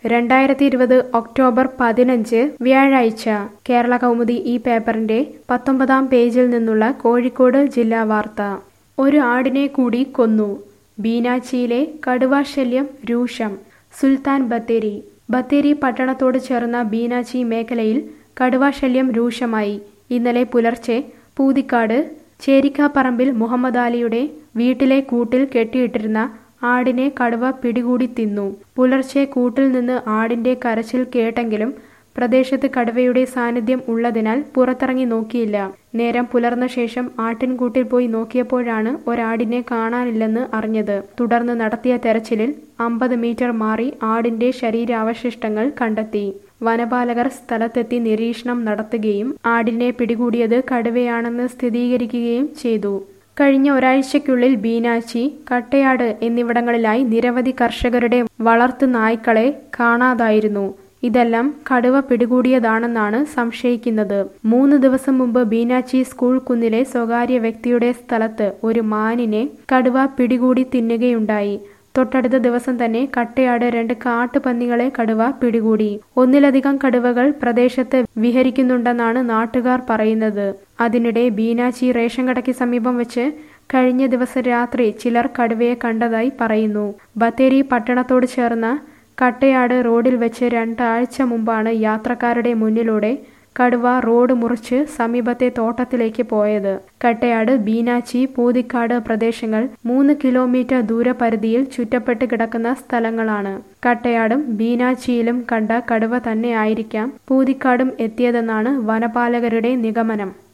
രണ്ടായിരത്തി ഇരുപത് ഒക്ടോബർ പതിനഞ്ച് വ്യാഴാഴ്ച കേരള കൗമുദി ഈ പേപ്പറിന്റെ പത്തൊമ്പതാം പേജിൽ നിന്നുള്ള കോഴിക്കോട് ജില്ലാ വാർത്ത ഒരു ആടിനെ കൂടി കൊന്നു ബീനാച്ചിയിലെ കടുവാശല്യം രൂക്ഷം സുൽത്താൻ ബത്തേരി ബത്തേരി പട്ടണത്തോട് ചേർന്ന ബീനാച്ചി മേഖലയിൽ കടുവാശല്യം രൂക്ഷമായി ഇന്നലെ പുലർച്ചെ പൂതിക്കാട് ചേരിക്കാപ്പറമ്പിൽ മുഹമ്മദ് അലിയുടെ വീട്ടിലെ കൂട്ടിൽ കെട്ടിയിട്ടിരുന്ന ആടിനെ കടുവ പിടികൂടി തിന്നു പുലർച്ചെ കൂട്ടിൽ നിന്ന് ആടിന്റെ കരച്ചിൽ കേട്ടെങ്കിലും പ്രദേശത്ത് കടുവയുടെ സാന്നിധ്യം ഉള്ളതിനാൽ പുറത്തിറങ്ങി നോക്കിയില്ല നേരം പുലർന്ന ശേഷം ആട്ടിൻകൂട്ടിൽ പോയി നോക്കിയപ്പോഴാണ് ഒരാടിനെ കാണാനില്ലെന്ന് അറിഞ്ഞത് തുടർന്ന് നടത്തിയ തെരച്ചിലിൽ അമ്പത് മീറ്റർ മാറി ആടിന്റെ ശരീരാവശിഷ്ടങ്ങൾ കണ്ടെത്തി വനപാലകർ സ്ഥലത്തെത്തി നിരീക്ഷണം നടത്തുകയും ആടിനെ പിടികൂടിയത് കടുവയാണെന്ന് സ്ഥിരീകരിക്കുകയും ചെയ്തു കഴിഞ്ഞ ഒരാഴ്ചയ്ക്കുള്ളിൽ ബീനാച്ചി കട്ടയാട് എന്നിവിടങ്ങളിലായി നിരവധി കർഷകരുടെ വളർത്തു നായ്ക്കളെ കാണാതായിരുന്നു ഇതെല്ലാം കടുവ പിടികൂടിയതാണെന്നാണ് സംശയിക്കുന്നത് മൂന്ന് ദിവസം മുമ്പ് ബീനാച്ചി സ്കൂൾ കുന്നിലെ സ്വകാര്യ വ്യക്തിയുടെ സ്ഥലത്ത് ഒരു മാനിനെ കടുവ പിടികൂടി തിന്നുകയുണ്ടായി തൊട്ടടുത്ത ദിവസം തന്നെ കട്ടയാട് രണ്ട് കാട്ടുപന്നികളെ കടുവ പിടികൂടി ഒന്നിലധികം കടുവകൾ പ്രദേശത്ത് വിഹരിക്കുന്നുണ്ടെന്നാണ് നാട്ടുകാർ പറയുന്നത് അതിനിടെ ബീനാച്ചി റേഷൻ കടയ്ക്ക് സമീപം വെച്ച് കഴിഞ്ഞ ദിവസം രാത്രി ചിലർ കടുവയെ കണ്ടതായി പറയുന്നു ബത്തേരി പട്ടണത്തോട് ചേർന്ന കട്ടയാട് റോഡിൽ വെച്ച് രണ്ടാഴ്ച മുമ്പാണ് യാത്രക്കാരുടെ മുന്നിലൂടെ കടുവ റോഡ് മുറിച്ച് സമീപത്തെ തോട്ടത്തിലേക്ക് പോയത് കട്ടയാട് ബീനാച്ചി പൂതിക്കാട് പ്രദേശങ്ങൾ മൂന്ന് കിലോമീറ്റർ ദൂരപരിധിയിൽ ചുറ്റപ്പെട്ട് കിടക്കുന്ന സ്ഥലങ്ങളാണ് കട്ടയാടും ബീനാച്ചിയിലും കണ്ട കടുവ തന്നെയായിരിക്കാം പൂതിക്കാടും എത്തിയതെന്നാണ് വനപാലകരുടെ നിഗമനം